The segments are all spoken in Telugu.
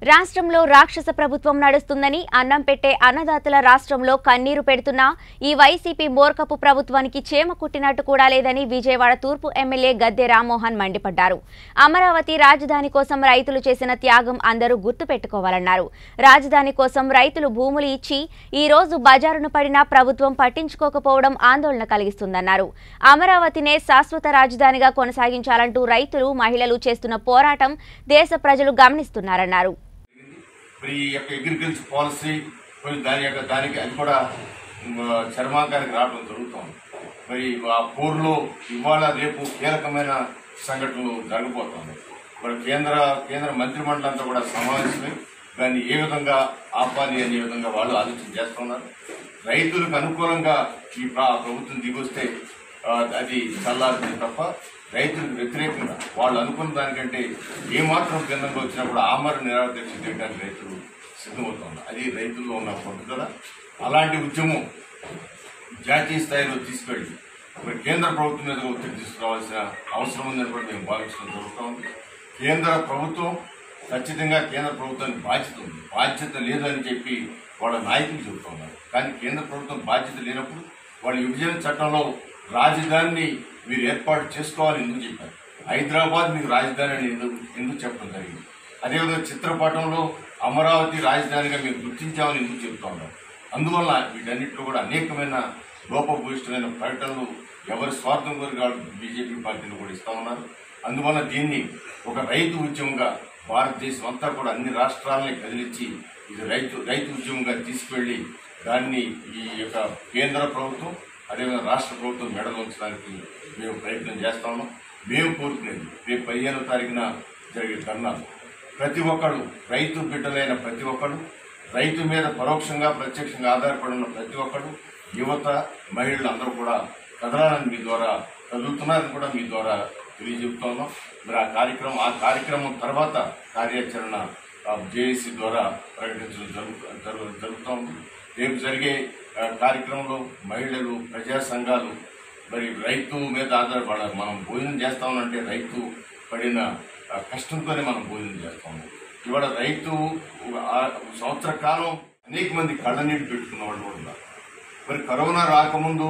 రాష్ట్రంలో రాక్షస ప్రభుత్వం నడుస్తుందని అన్నం పెట్టే అన్నదాతల రాష్ట్రంలో కన్నీరు పెడుతున్న ఈ వైసీపీ మోర్కపు ప్రభుత్వానికి చేమ కుట్టినట్టు కూడా లేదని విజయవాడ తూర్పు ఎమ్మెల్యే గద్దె రామ్మోహన్ మండిపడ్డారు అమరావతి రాజధాని కోసం రైతులు చేసిన త్యాగం అందరూ గుర్తుపెట్టుకోవాలన్నారు రాజధాని కోసం రైతులు భూములు ఇచ్చి ఈ రోజు బజారును పడినా ప్రభుత్వం పట్టించుకోకపోవడం ఆందోళన కలిగిస్తుందన్నారు అమరావతినే శాశ్వత రాజధానిగా కొనసాగించాలంటూ రైతులు మహిళలు చేస్తున్న పోరాటం దేశ ప్రజలు గమనిస్తున్నారన్నారు మరి ఈ యొక్క అగ్రికల్చర్ పాలసీ కొంచెం దాని యొక్క దానికి అది కూడా మ, చర్మాంకానికి రావడం జరుగుతోంది మరి ఆ పోరులో ఇవాళ రేపు కీలకమైన సంఘటనలు జరగబోతోంది మరి కేంద్ర కేంద్ర మంత్రిమండలి అంతా కూడా సమావేశమై దాన్ని ఏ విధంగా ఆపాలి అనే విధంగా వాళ్ళు ఆలోచన చేస్తున్నారు రైతులకు అనుకూలంగా ఈ ప్ర- ప్రభుత్వం దిగొస్తే ఆ, అది చల్లారుతుంది తప్ప రైతులకు వ్యతిరేకంగా వాళ్ళు అనుకున్న దానికంటే ఏమాత్రం భిన్నంగా వచ్చినప్పుడు ఆమర నిరాదీక్ష చేయడానికి రైతులు సిద్ధమవుతున్నారు అది రైతుల్లో ఉన్న పట్టుదల అలాంటి ఉద్యమం జాతీయ స్థాయిలో తీసుకెళ్ళి మరి కేంద్ర ప్రభుత్వం మీద ఒత్తిడి తీసుకురావాల్సిన అవసరం ఉందని కూడా మేము భావించడం జరుగుతూ ఉంది కేంద్ర ప్రభుత్వం ఖచ్చితంగా కేంద్ర ప్రభుత్వానికి బాధ్యత ఉంది బాధ్యత లేదని చెప్పి వాళ్ళ నాయకులు చెబుతూ ఉన్నారు కానీ కేంద్ర ప్రభుత్వం బాధ్యత లేనప్పుడు వాళ్ళ విభజన చట్టంలో రాజధానిని మీరు ఏర్పాటు చేసుకోవాలని ఎందుకు చెప్పారు హైదరాబాద్ మీకు రాజధాని అని ఎందుకు ఎందుకు చెప్పడం జరిగింది అదేవిధంగా చిత్రపటంలో అమరావతి రాజధానిగా మేము గుర్తించామని ఎందుకు చెబుతా ఉన్నారు అందువల్ల వీటన్నిటిలో కూడా అనేకమైన లోపభూయిష్టమైన ప్రకటనలు ఎవరి స్వార్థం కొరకు బీజేపీ పార్టీలు కూడా ఇస్తా ఉన్నారు అందువల్ల దీన్ని ఒక రైతు ఉద్యమంగా భారతదేశం అంతా కూడా అన్ని రాష్ట్రాలని కదిలించి ఇది రైతు రైతు ఉద్యమంగా తీసుకువెళ్ళి దాన్ని ఈ యొక్క కేంద్ర ప్రభుత్వం అదేవిధంగా రాష్ట్ర ప్రభుత్వం మెడలు ఉంచడానికి మేము ప్రయత్నం చేస్తా ఉన్నాం మేము కోరుకునేది రేపు పదిహేనో తారీఖున జరిగే ధర్నాలు ప్రతి ఒక్కడు రైతు బిడ్డలైన ప్రతి ఒక్కడు రైతు మీద పరోక్షంగా ప్రత్యక్షంగా ఆధారపడి ఉన్న ప్రతి ఒక్కడు యువత మహిళలు అందరూ కూడా కదలాలని మీ ద్వారా కదులుతున్నారని కూడా మీ ద్వారా తెలియజెప్తా ఉన్నాం మరి ఆ కార్యక్రమం ఆ కార్యక్రమం తర్వాత కార్యాచరణ జేఏసీ ద్వారా ప్రకటించడం జరుగు జరుగు- జరుగుతూ ఉంది రేపు జరిగే ఆ, కార్యక్రమంలో మహిళలు ప్రజా సంఘాలు మరి రైతు మీద ఆధారపడాలి మనం భోజనం చేస్తామంటే రైతు పడిన ఆ, కష్టంతోనే మనం భోజనం చేస్తాము ఇవాళ రైతు ఆ సంవత్సర కాలం అనేక మంది కళ్ళనీళ్ళు పెట్టుకున్న వాళ్ళు కూడా ఉన్నారు మరి కరోనా రాకముందు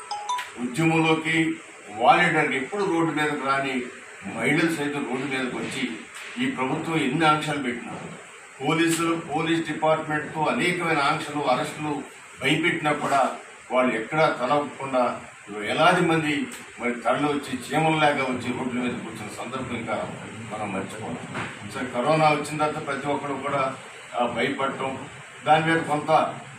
ఉద్యమంలోకి వాలంటీర్కి ఎప్పుడు రోడ్డు మీదకు రాని మహిళలు సైతం రోడ్డు మీదకి వచ్చి ఈ ప్రభుత్వం ఎన్ని ఆంక్షలు పెట్టినారు పోలీసులు పోలీస్ డిపార్ట్మెంట్తో అనేకమైన ఆంక్షలు అరెస్టులు భయపెట్టినా కూడా వాళ్ళు ఎక్కడా తలవకుండా వేలాది మంది మరి తరలి వచ్చి చీమల్లాగా వచ్చి రోడ్ల మీద కూర్చున్న సందర్భం ఇంకా మనం మర్చిపోవాలి సరే కరోనా వచ్చిన తర్వాత ప్రతి ఒక్కరు కూడా ఆ, భయపడటం దాని మీద కొంత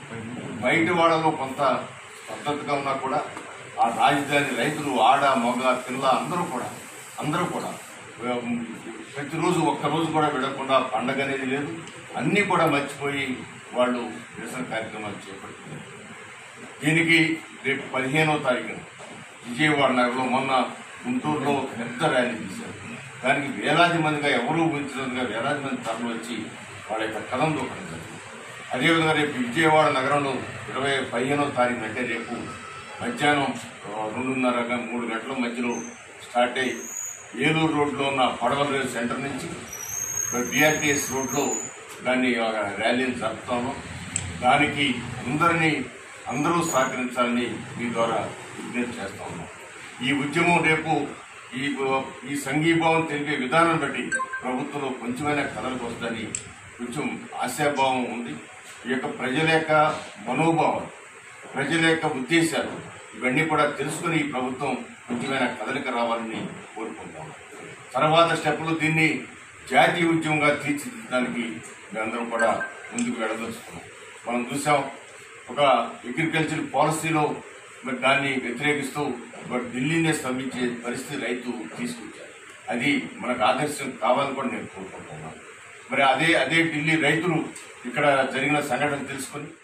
బయట వాళ్ళలో కొంత పద్ధతిగా ఉన్నా కూడా ఆ రాజధాని రైతులు ఆడ మగ పిల్ల అందరూ కూడా అందరూ కూడా ఉమ్, ప్రతిరోజు ఒక్కరోజు కూడా విడకుండా పండగ అనేది లేదు అన్నీ కూడా మర్చిపోయి వాళ్ళు నిరసన కార్యక్రమాలు చేపడుతున్నారు దీనికి రేపు పదిహేనో తారీఖున విజయవాడ నగరంలో మొన్న గుంటూరులో ఒక పెద్ద ర్యాలీ తీశారు దానికి వేలాది మందిగా ఎవరూ ఊహించినట్టుగా వేలాది మంది తరలి వచ్చి వాళ్ళ యొక్క కథం దూకడం జరిగింది అదేవిధంగా రేపు విజయవాడ నగరంలో ఇరవై పదిహేనో తారీఖున అంటే రేపు మధ్యాహ్నం ఆ, రెండున్నర గ- మూడు గంటల మధ్యలో స్టార్ట్ అయ్యి ఏలూరు రోడ్లో ఉన్న పడవల రేవు సెంటర్ నుంచి మరి బీఆర్టీఎస్ రోడ్లో దాన్ని ఆ, ర్యాలీని జరుపుతాము దానికి అందరినీ అందరూ సహకరించాలని మీ ద్వారా విజ్ఞప్తి చేస్తా ఉన్నాం ఈ ఉద్యమం రేపు ఈ ఈ సంఘీభావం తెలిపే విధానం బట్టి ప్రభుత్వంలో కొంచెమైనా కథలకు వస్తుందని కొంచెం ఆశాభావం ఉంది ఈ యొక్క ప్రజల యొక్క మనోభావం ప్రజల యొక్క ఉద్దేశాలు ఇవన్నీ కూడా తెలుసుకుని ఈ ప్రభుత్వం కొంచెమైనా కదలిక రావాలని కోరుకుంటాం తర్వాత స్టెప్లు దీన్ని జాతీయ ఉద్యమంగా తీర్చిదిద్దడానికి మేమందరం కూడా ముందుకు వెళ్ళదలుచుకున్నాం మనం చూసాం ఒక అగ్రికల్చర్ పాలసీలో మరి దాన్ని వ్యతిరేకిస్తూ మరి ఢిల్లీనే స్తంభించే పరిస్థితి రైతు తీసుకొచ్చారు అది మనకు ఆదర్శం కావాలని కూడా నేను కోరుకుంటున్నాను మరి అదే అదే ఢిల్లీ రైతులు ఇక్కడ జరిగిన సంఘటన తెలుసుకొని